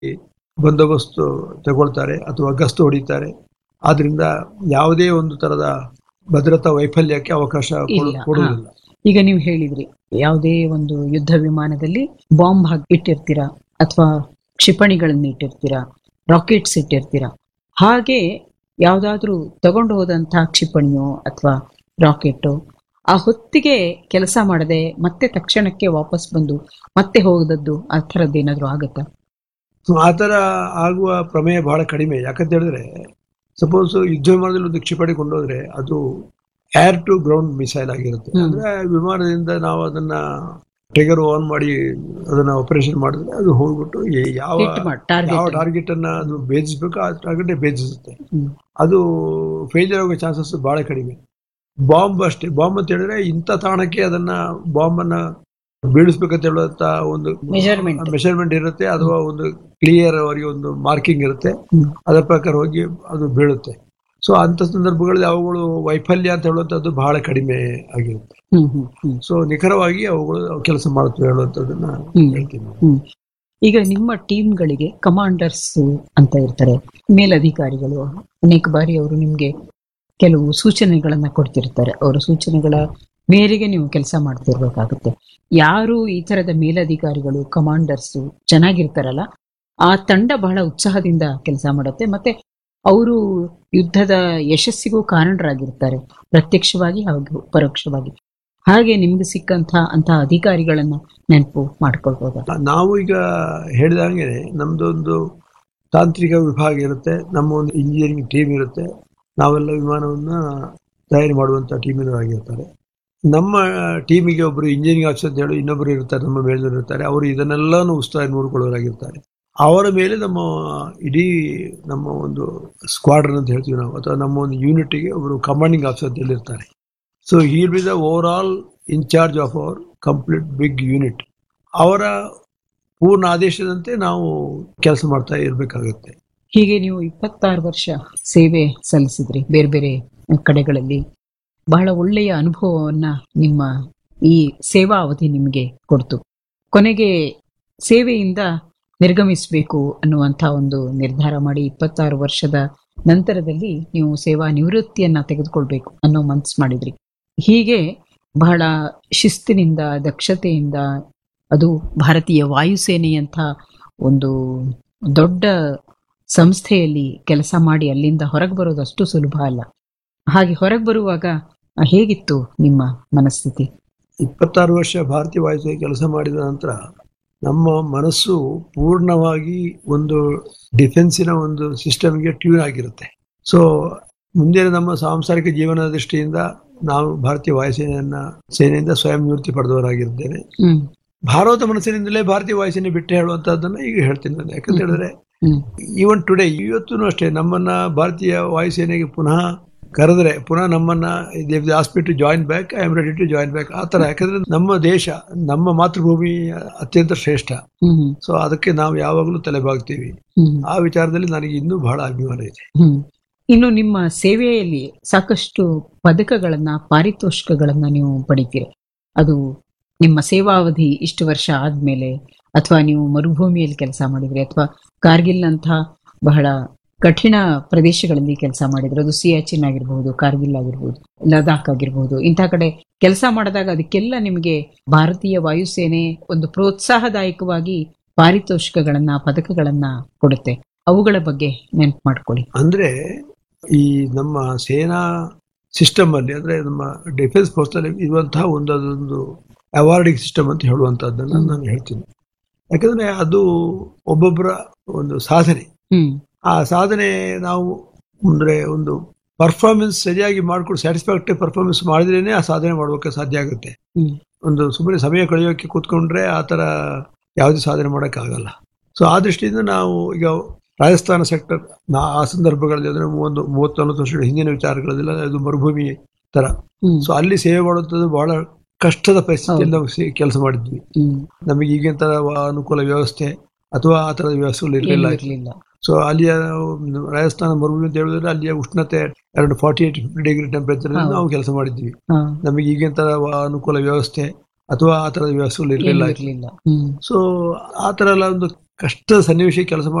ಬಂದೋಬಸ್ತು ತಗೊಳ್ತಾರೆ ಅಥವಾ ಗಸ್ತು ಹೊಡಿತಾರೆ ಆದ್ರಿಂದ ಯಾವುದೇ ಒಂದು ತರದ ಭದ್ರತಾ ವೈಫಲ್ಯಕ್ಕೆ ಅವಕಾಶ ಕೊಡು- ಇಲ್ಲ, ಹಾ. ಕೊಡುವುದಿಲ್ಲ ಈಗ ನೀವು ಹೇಳಿದ್ರಿ ಯಾವುದೇ ಒಂದು ಯುದ್ಧ ವಿಮಾನದಲ್ಲಿ ಬಾಂಬ್ ಹಾಕಿ ಇಟ್ಟಿರ್ತೀರಾ ಅಥವಾ ಕ್ಷಿಪಣಿಗಳನ್ನ ಇಟ್ಟಿರ್ತೀರಾ ರಾಕೆಟ್ಸ್ ಇಟ್ಟಿರ್ತೀರಾ ಹಾಗೆ ಯಾವ್ದಾದ್ರೂ ತಗೊಂಡು ಹೋದಂತಹ ಕ್ಷಿಪಣಿಯೋ ಅಥವಾ ರಾಕೆಟೋ ಆ ಹೊತ್ತಿಗೆ ಕೆಲಸ ಮಾಡದೆ ಮತ್ತೆ ತಕ್ಷಣಕ್ಕೆ ವಾಪಸ್ ಬಂದು ಮತ್ತೆ ಹೋಗದದ್ದು ಆ ಥರದ್ದು ಏನಾದ್ರು ಆಗತ್ತಾ ಸೊ ಆ ತರ ಆಗುವ ಪ್ರಮೇಯ ಬಹಳ ಕಡಿಮೆ ಯಾಕಂತ ಹೇಳಿದ್ರೆ ಸಪೋಸ್ ಯುದ್ಧ ವಿಮಾನದಲ್ಲಿ ಒಂದು ಕ್ಷಿಪಣಿ ಕೊಂಡೋದ್ರೆ ಅದು ಏರ್ ಟು ಗ್ರೌಂಡ್ ಮಿಸೈಲ್ ಆಗಿರುತ್ತೆ ಹ್ಮ್. ಅಂದ್ರೆ ವಿಮಾನದಿಂದ ನಾವು ಅದನ್ನ ಟ್ರಿಗರ್ ಆನ್ ಮಾಡಿ ಅದನ್ನ ಆಪರೇಷನ್ ಮಾಡಿದ್ರೆ ಅದು ಹೋಗ್ಬಿಟ್ಟು ಈ- ಯಾವ ಹಿಟ್ ಮಾಡಿ ಯಾವ ಟಾರ್ಗೆಟ್ ಟಾರ್ಗೆಟ್ ಅನ್ನ ಅದು ಭೇದಿಸ್ಬೇಕು ಆ ಟಾರ್ಗೆಟ್ ಭೇದಿಸುತ್ತೆ ಹ್ಮ್. ಅದು ಫೇಲ್ಯೂರ್ ಆಗೋ ಚಾನ್ಸಸ್ ಬಹಳ ಕಡಿಮೆ ಬಾಂಬ್ ಅಷ್ಟೇ ಬಾಂಬ್ ಅಂತ ಹೇಳಿದ್ರೆ ಇಂಥ ತಾಣಕ್ಕೆ ಅದನ್ನ ಬಾಂಬ್ ಅನ್ನ ಬೀಳಿಸ್ಬೇಕಂತ ಹೇಳುವಂತ ಒಂದು ಮೆಜರ್ಮೆಂಟ್ ಮೆಷರ್ಮೆಂಟ್ ಇರುತ್ತೆ ಅಥವಾ ಒಂದು ಕ್ಲಿಯರ್ ಅವರಿಗೆ ಒಂದು ಮಾರ್ಕಿಂಗ್ ಇರುತ್ತೆ ಹ್ಮ್. ಅದರ ಪ್ರಕಾರ ಹೋಗಿ ಅದು ಬೀಳುತ್ತೆ ಸೊ ಅಂತ ಸಂದರ್ಭಗಳಲ್ಲಿ ಅವುಗಳು ವೈಫಲ್ಯ ಅಂತ ಹೇಳುವಂಥದ್ದು ಬಹಳ ಕಡಿಮೆ ಆಗಿರುತ್ತೆ ಹ್ಮ್ ಹ್ಮ್ ಹ್ಮ್ ಸೊ ನಿಖರವಾಗಿ ಅವುಗಳು ಕೆಲಸ ಮಾಡುತ್ತವೆ ಹೇಳುವಂಥದ್ದನ್ನ ಹ್ಮ್. ಹೇಳ್ತೀನಿ ನಾನು. ಹ್ಮ್. ಈಗ ನಿಮ್ಮ ಟೀಮ್ಗಳಿಗೆ ಕಮಾಂಡರ್ಸ್ ಅಂತ ಇರ್ತಾರೆ ಮೇಲಧಿಕಾರಿಗಳು ಅನೇಕ ಬಾರಿ ಅವರು ನಿಮ್ಗೆ ಕೆಲವು ಸೂಚನೆಗಳನ್ನ ಕೊಡ್ತಿರ್ತಾರೆ ಅವರ ಸೂಚನೆಗಳ ಮೇರೆಗೆ ನೀವು ಕೆಲಸ ಮಾಡ್ತಿರ್ಬೇಕಾಗುತ್ತೆ ಯಾರು ಈ ತರದ ಮೇಲಧಿಕಾರಿಗಳು ಕಮಾಂಡರ್ಸ್ ಚೆನ್ನಾಗಿರ್ತಾರಲ್ಲ ಆ ತಂಡ ಬಹಳ ಉತ್ಸಾಹದಿಂದ ಕೆಲಸ ಮಾಡುತ್ತೆ ಮತ್ತೆ ಅವರು ಯುದ್ಧದ ಯಶಸ್ಸಿಗೂ ಕಾರಣರಾಗಿರ್ತಾರೆ ಪ್ರತ್ಯಕ್ಷವಾಗಿ ಹಾಗೂ ಪರೋಕ್ಷವಾಗಿ ಹಾಗೆ ನಿಮ್ಗೆ ಸಿಕ್ಕಂತ ಅಂತಹ ಅಧಿಕಾರಿಗಳನ್ನ ನೆನಪು ಮಾಡ್ಕೊಳ್ಬೋದಾ ನಾವು ಈಗ ಹೇಳಿದಂಗೆ ನಮ್ದು ಒಂದು ತಾಂತ್ರಿಕ ವಿಭಾಗ ಇರುತ್ತೆ ನಮ್ಮ ಒಂದು ಇಂಜಿನಿಯರಿಂಗ್ ಟೀಮ್ ಇರುತ್ತೆ ನಾವೆಲ್ಲ ವಿಮಾನವನ್ನ ತಯಾರಿ ಮಾಡುವಂತ ಟೀಮಿನವರಾಗಿರ್ತಾರೆ ನಮ್ಮ ಟೀಮಿಗೆ ಒಬ್ಬರು ಇಂಜಿನಿಯರಿಂಗ್ ಆಫೀಸರ್ ಅಂತ ಹೇಳಿ ಇನ್ನೊಬ್ಬರು ಇರ್ತಾರೆ ನಮ್ಮ ಮೇಲಿನವರು ಇರ್ತಾರೆ ಅವರು ಇದನ್ನೆಲ್ಲಾನು ಉಸ್ತುವಾರಿ ನೋಡ್ಕೊಳ್ಳೋರಾಗಿರ್ತಾರೆ ಅವರ ಮೇಲೆ ನಮ್ಮ ಇಡೀ ನಮ್ಮ ಒಂದು ಸ್ಕ್ವಾಡ್ರನ್ ಅಂತ ಹೇಳ್ತೀವಿ ನಾವು ಅಥವಾ ನಮ್ಮ ಒಂದು ಯೂನಿಟ್ಗೆ ಒಬ್ಬರು ಕಮಾಂಡಿಂಗ್ ಆಫೀಸರ್ ಅಂತ ಹೇಳಿರ್ತಾರೆ so he'll be the overall in charge of our complete big unit ಅವರ ಪೂರ್ಣ ಆದೇಶದಂತೆ ನಾವು ಕೆಲಸ ಮಾಡ್ತಾ ಇರಬೇಕಾಗುತ್ತೆ ಹೀಗೆ ನೀವು ಇಪ್ಪತ್ತಾರು ವರ್ಷ ಸೇವೆ ಸಲ್ಲಿಸಿದ್ರಿ ಬೇರೆ ಬೇರೆ ಕಡೆಗಳಲ್ಲಿ ಬಹಳ ಒಳ್ಳೆಯ ಅನುಭವವನ್ನ ನಿಮ್ಮ ಈ ಸೇವಾ ಅವಧಿ ನಿಮಗೆ ಕೊಡ್ತು ಕೊನೆಗೆ ಸೇವೆಯಿಂದ ನಿರ್ಗಮಿಸಬೇಕು ಅನ್ನುವಂಥ ಒಂದು ನಿರ್ಧಾರ ಮಾಡಿ ಇಪ್ಪತ್ತಾರು ವರ್ಷದ ನಂತರದಲ್ಲಿ ನೀವು ಸೇವಾ ನಿವೃತ್ತಿಯನ್ನ ತೆಗೆದುಕೊಳ್ಬೇಕು ಅನ್ನೋ ಮನ್ಸು ಮಾಡಿದ್ರಿ ಹೀಗೆ ಬಹಳ ಶಿಸ್ತಿನಿಂದ ದಕ್ಷತೆಯಿಂದ ಅದು ಭಾರತೀಯ ವಾಯುಸೇನೆಯಂಥ ಒಂದು ದೊಡ್ಡ ಸಂಸ್ಥೆಯಲ್ಲಿ ಕೆಲಸ ಮಾಡಿ ಅಲ್ಲಿಂದ ಹೊರಗೆ ಬರೋದು ಅಷ್ಟು ಸುಲಭ ಅಲ್ಲ ಹಾಗೆ ಹೊರಗೆ ಬರುವಾಗ ಆ, ಹೇಗಿತ್ತು ನಿಮ್ಮ ಮನಸ್ಥಿತಿ ಇಪ್ಪತ್ತಾರು ವರ್ಷ ಭಾರತೀಯ ವಾಯುಸೇನೆ ಕೆಲಸ ಮಾಡಿದ ನಂತರ ನಮ್ಮ ಮನಸ್ಸು ಪೂರ್ಣವಾಗಿ ಒಂದು ಡಿಫೆನ್ಸಿನ ಒಂದು ಸಿಸ್ಟಮ್ಗೆ ಟ್ಯೂನ್ ಆಗಿರುತ್ತೆ ಸೊ ಮುಂದಿನ ನಮ್ಮ ಸಾಂಸಾರಿಕ ಜೀವನದ ದೃಷ್ಟಿಯಿಂದ ನಾವು ಭಾರತೀಯ ವಾಯುಸೇನೆಯನ್ನ ಸೇನೆಯಿಂದ ಸ್ವಯಂ ನಿವೃತ್ತಿ ಪಡೆದವರಾಗಿರ್ತೇನೆ ಹ್ಮ್ ಭಾರತ ಮನಸ್ಸಿನಿಂದಲೇ ಭಾರತೀಯ ವಾಯುಸೇನೆ ಬಿಟ್ಟು ಹೇಳುವಂತಹದ್ದನ್ನ ಈಗ ಹೇಳ್ತೀನಿ ನಾನು ಯಾಕಂತ ಹೇಳಿದ್ರೆ ಹ್ಮ್ ಈವನ್ ಟುಡೇ ಇವತ್ತೂ ಅಷ್ಟೇ ನಮ್ಮನ್ನ ಭಾರತೀಯ ವಾಯುಸೇನೆಗೆ ಪುನಃ ಕರೆದ್ರೆ ಪುನಃ ನಮ್ಮನ್ನ ಆಸ್ಪಿ to join back I am ready to join back ಆ ತರ ಯಾಕಂದ್ರೆ ನಮ್ಮ ದೇಶ ನಮ್ಮ ಮಾತೃಭೂಮಿ ಅತ್ಯಂತ ಶ್ರೇಷ್ಠ ಹ್ಮ್ ಸೊ ಅದಕ್ಕೆ ನಾವು ಯಾವಾಗಲೂ ತಲೆಬಾಗ್ತೀವಿ ಹ್ಮ್ ಆ ವಿಚಾರದಲ್ಲಿ ನನಗೆ ಇನ್ನೂ ಬಹಳ ಅಭಿಮಾನ ಇದೆ ಹ್ಮ್ ಇನ್ನು ನಿಮ್ಮ ಸೇವೆಯಲ್ಲಿ ಸಾಕಷ್ಟು ಪದಕಗಳನ್ನ ಪಾರಿತೋಷಿಕಗಳನ್ನ ನೀವು ಪಡಿತೀರಿ ಅದು ನಿಮ್ಮ ಸೇವಾವಧಿ ಇಷ್ಟು ವರ್ಷ ಆದ್ಮೇಲೆ ಅಥವಾ ನೀವು ಮರುಭೂಮಿಯಲ್ಲಿ ಕೆಲಸ ಮಾಡಿದ್ರಿ ಅಥವಾ ಕಾರ್ಗಿಲ್ ಅಂತ ಬಹಳ ಕಠಿಣ ಪ್ರದೇಶಗಳಲ್ಲಿ ಕೆಲಸ ಮಾಡಿದ್ರು ಅದು ಸಿಯಾಚಿನ್ ಆಗಿರ್ಬಹುದು ಕಾರ್ಗಿಲ್ ಆಗಿರ್ಬಹುದು ಲದಾಖ್ ಆಗಿರ್ಬಹುದು ಇಂಥ ಕಡೆ ಕೆಲಸ ಮಾಡಿದಾಗ ಅದಕ್ಕೆಲ್ಲ ನಿಮಗೆ ಭಾರತೀಯ ವಾಯುಸೇನೆ ಒಂದು ಪ್ರೋತ್ಸಾಹದಾಯಕವಾಗಿ ಪಾರಿತೋಷಿಕಗಳನ್ನ ಪದಕಗಳನ್ನ ಕೊಡುತ್ತೆ ಅವುಗಳ ಬಗ್ಗೆ ನೆನ್ಪು ಮಾಡ್ಕೊಳ್ಳಿ ಅಂದ್ರೆ ಈ ನಮ್ಮ ಸೇನಾ ಸಿಸ್ಟಮ್ ಅಲ್ಲಿ ಅಂದ್ರೆ ನಮ್ಮ ಡಿಫೆನ್ಸ್ ಫೋರ್ಸ್ ಅಲ್ಲಿ ಇರುವಂತಹ ಒಂದು ಅದೊಂದು ಅವಾರ್ಡಿಂಗ್ ಸಿಸ್ಟಮ್ ಅಂತ ಹೇಳುವಂತಹದ್ದನ್ನ ನಾನು ಹೇಳ್ತೀನಿ ಯಾಕಂದ್ರೆ ಅದು ಒಬ್ಬೊಬ್ಬರ ಒಂದು ಸಾಧನೆ ಹ್ಮ್ ಆ ಸಾಧನೆ ನಾವು ಅಂದ್ರೆ ಒಂದು ಪರ್ಫಾರ್ಮೆನ್ಸ್ ಸರಿಯಾಗಿ ಮಾಡ್ಕೊಂಡು ಸ್ಯಾಟಿಸ್ಫ್ಯಾಕ್ಟರಿ ಪರ್ಫಾರ್ಮೆನ್ಸ್ ಮಾಡಿದ್ರೇನೆ ಆ ಸಾಧನೆ ಮಾಡೋಕೆ ಸಾಧ್ಯ ಆಗುತ್ತೆ ಹ್ಮ್ ಒಂದು ಸುಮ್ಮನೆ ಸಮಯ ಕಳೆಯೋಕೆ ಕೂತ್ಕೊಂಡ್ರೆ ಆ ತರ ಯಾವುದೇ ಸಾಧನೆ ಮಾಡೋಕ್ಕಾಗಲ್ಲ ಸೊ ಆ ದೃಷ್ಟಿಯಿಂದ ನಾವು ಈಗ ರಾಜಸ್ಥಾನ ಸೆಕ್ಟರ್ ನಾ ಆ ಸಂದರ್ಭಗಳಲ್ಲಿ ಅಂದ್ರೆ ಒಂದು ಮೂವತ್ತು ನಲವತ್ತು ವರ್ಷಗಳ ಹಿಂದಿನ ವಿಚಾರಗಳದೆಲ್ಲ ಅದು ಮರುಭೂಮಿ ತರ ಹ್ಮ್ ಸೊ ಅಲ್ಲಿ ಸೇವೆ ಮಾಡುವಂಥದ್ದು ಬಹಳ ಕಷ್ಟದ ಪರಿಸ್ಥಿತಿಯಲ್ಲಿ ನಾವು ಕೆಲಸ ಮಾಡಿದ್ವಿ ಹ್ಮ್ ನಮಗೆ ಈಗಿನ ತರ ಅನುಕೂಲ ವ್ಯವಸ್ಥೆ ಅಥವಾ ಆ ತರದ ವ್ಯವಸ್ಥೆಗಳು ಇರಲಿಲ್ಲ ಏನೂ ಇರ್ಲಿಲ್ಲ ಸೊ ಅಲ್ಲಿಯ ರಾಜಸ್ಥಾನ ಮರುಭೂಮಿ ಅಂತ ಹೇಳಿದ್ರೆ ಅಲ್ಲಿಯ ಉಷ್ಣತೆ ಎರಡು forty eight fifty degree temperature ಹೌದು. ನಾವು ಕೆಲಸ ಮಾಡಿದ್ವಿ ಹಾ ನಮಗೆ ಈಗಿನ ತರ ಅನುಕೂಲ ವ್ಯವಸ್ಥೆ ಅಥವಾ ಆ ತರದ ವ್ಯವಸ್ಥೆಗಳು ಇರಲಿಲ್ಲ ಇರಲಿಲ್ಲ ಹ್ಮ್ ಸೊ ಆ ತರ ಎಲ್ಲ ಒಂದು ಕಷ್ಟ ಸನ್ನಿವೇಶ ಕೆಲಸ